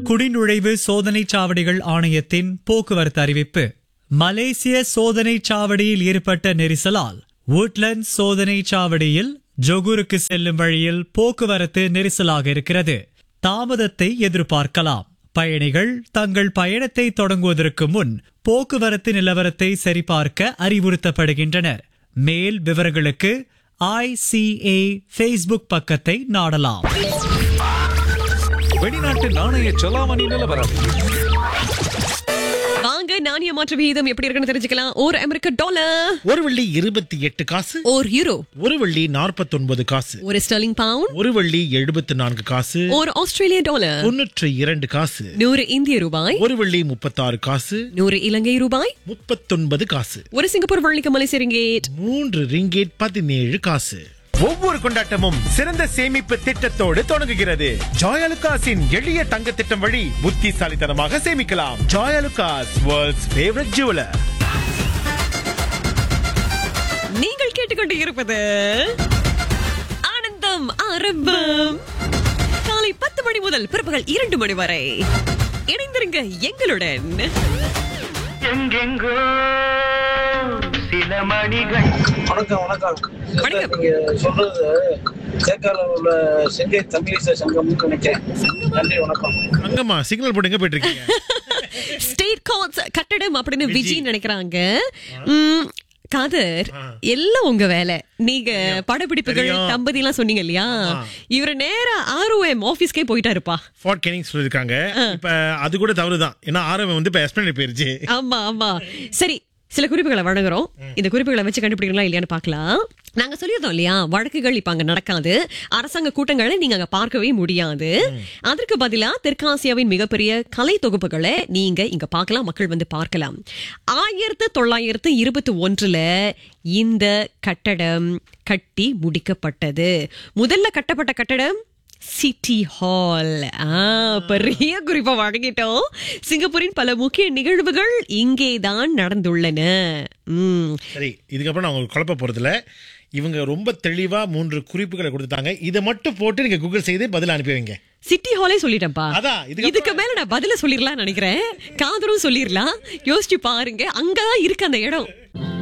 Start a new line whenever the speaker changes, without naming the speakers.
குடிநுழைவு சோதனைச் சாவடிகள் ஆணையத்தின் போக்குவரத்து அறிவிப்பு மலேசிய சோதனைச் சாவடியில் ஏற்பட்ட நெரிசலால் woodland சோதனைச் சாவடியில் ஜொகூருக்கு செல்லும் வழியில் போக்குவரத்து நெரிசலாக இருக்கிறது தாமதத்தை எதிர்பார்க்கலாம் பயணிகள் தங்கள் பயணத்தை தொடங்குவதற்கு முன் போக்குவரத்து நிலவரத்தை சரிபார்க்க அறிவுறுத்தப்படுகின்றனர் மேல் விவரங்களுக்கு ஐசிஏ ஃபேஸ்புக் பக்கத்தை நாடலாம்
வெளிநாட்டு நாணய செலாவணி நிலவரம்
வாங்க நாணய மாற்று விகிதம் எப்படி இருக்குன்னு தெரிஞ்சுக்கலாம் ஒரு அமெரிக்க டாலர்
ஒரு வெள்ளி இருபத்தி எட்டு காசு
ஒரு யூரோ
ஒரு வெள்ளி நாற்பத்தொன்பது காசு
ஒரு ஸ்டெர்லிங் பவுண்ட்
ஒரு வெள்ளி எழுபத்தி நான்கு காசு
ஒரு ஆஸ்திரேலிய டாலர்
தொன்னூற்றி இரண்டு காசு
நூறு இந்திய ரூபாய்
ஒரு வெள்ளி முப்பத்தாறு காசு
நூறு இலங்கை ரூபாய்
முப்பத்தொன்பது காசு
ஒரு சிங்கப்பூர் வள்ளிக்கு மலேசிய ரிங்கேட்
மூன்று ரிங்கேட் பதினேழு காசு
ஒவ்வொரு கொண்டாட்டமும் சிறந்த சேமிப்பு திட்டத்தோடு தொடங்குகிறது ஜாயலுகாஸின் எளிய தங்க திட்டம் வழி புத்திசாலித்தனமாக சேமிக்கலாம் ஜாயலுகாஸ் வேர்ல்ட்ஸ் ஃபேவரட் ஜுவலர்
நீங்கள் கேட்டுக்கொண்டு இருப்பது ஆனந்தம் ஆரம்பம் காலை பத்து மணி முதல் பிற்பகல் இரண்டு மணி வரை இணைந்திருங்க எங்களுடன்
எங்கெங்கோ சில மணிகள்
வணக்கம் வணக்கம்
வணக்கம்.
நீங்க சொல்றது சேக்கால உள்ள செங்கை தமிழிசை சங்கம்னு நினைக்கிறேன் நன்றி வணக்கம்
அங்கம்மா சிக்னல் போட்டு எங்க போயிட்டு இருக்கீங்க
ஸ்டேட் கார்ட்ஸ் கட்டடம் அப்படின்னு விஜய் நினைக்கிறாங்க உம், காதர் எல்லாம் உங்க வேலை நீங்க படப்பிடிப்புகள்
தெரியும்.
தம்பதி எல்லாம் சொன்னீங்க இல்லையா இவரு நேரா ஆர்ஓஎம் ஆபீஸ்க்கே போயிட்டாருப்பா
ஃபார்ட் கெனிங் சொல்லியிருக்காங்க இப்ப அது கூட தவறுதான் ஏன்னா ஆரம்பம் வந்து இப்ப எஸ்பிளன் போயிருச்சு
ஆமா ஆமா சரி சில குறிப்புகளை வழங்குறோம் இந்த குறிப்புகளை வச்சு கண்டுபிடிக்கலாம் இல்லையான்னு பார்க்கலாம் நாங்க சொல்லியிருந்தோம் இல்லையா வழக்குகள் இப்ப அங்க நடக்காது அரசாங்க கூட்டங்களை நீங்க அங்க பார்க்கவே முடியாது அதற்கு பதிலா தெற்காசியாவின் மிகப்பெரிய கலை தொகுப்புகளை நீங்க இங்க பார்க்கலாம் மக்கள் வந்து பார்க்கலாம் ஆயிரத்து தொள்ளாயிரத்து இருபத்தி ஒன்றுல இந்த கட்டடம் கட்டி முடிக்கப்பட்டது முதல்ல கட்டப்பட்ட கட்டடம் சிட்டி ஹால் ஆ பெரிய குறிப்பா வழங்கிட்டோம் சிங்கப்பூரின் பல முக்கிய நிகழ்வுகள் இங்கேதான் நடந்துள்ளன ம்
சரி இதுக்கப்புறம் நான் உங்களுக்கு குழப்ப போறதுல இவங்க ரொம்ப தெளிவா மூன்று குறிப்புகளை கொடுத்துட்டாங்க இதை மட்டும் போட்டு நீங்க கூகுள் செய்து பதில் அனுப்பி வைங்க
சிட்டி ஹாலே சொல்லிட்டேன்ப்பா
அதான், இதுக்கப்புறம்
இதுக்கு மேல நான் பதில சொல்லிடலாம் நினைக்கிறேன் காதரும் சொல்லிடலாம் யோசிச்சு பாருங்க அங்கதான் இருக்கு அந்த இடம்